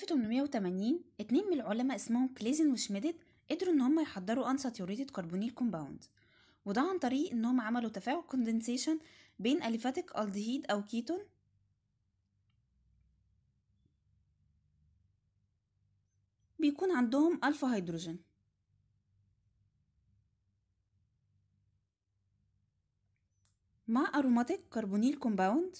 1880 اتنين من العلماء اسمهم كليزن وشميدت قدروا ان هم يحضروا unsaturated كربونيل كومباوند وده عن طريق ان هم عملوا تفاعل كوندنسيشن بين اليفاتيك الدهيد او كيتون بيكون عندهم الفا هيدروجين مع اروماتيك كربونيل كومباوند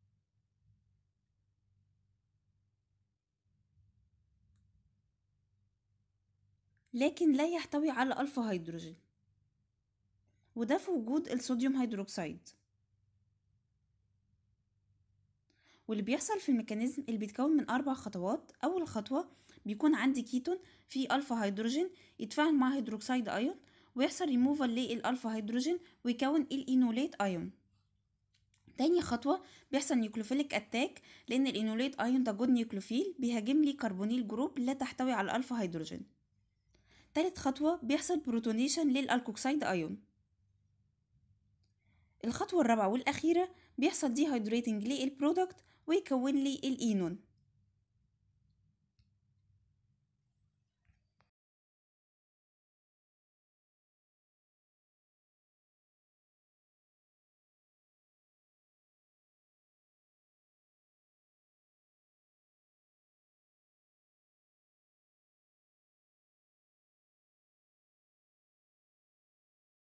لكن لا يحتوي على ألفا هيدروجين وده في وجود الصوديوم هيدروكسيد واللي بيحصل في الميكانيزم اللي بيتكون من أربع خطوات أول خطوة بيكون عندي كيتون فيه ألفا هيدروجين يتفاعل مع هيدروكسيد أيون ويحصل ريموفال للألفا هيدروجين ويكون الإينوليت أيون تاني خطوة بيحصل نيوكلوفيليك أتاك لأن الإينوليت أيون ده جود نيوكلوفيل بيهاجم لي كربونيل جروب لا تحتوي على ألفا هيدروجين تالت خطوة بيحصل بروتونيشن للألكوكسيد أيون الخطوة الرابعة والأخيرة بيحصل دي هيدريتنج للبرودكت ويكون لي الإينون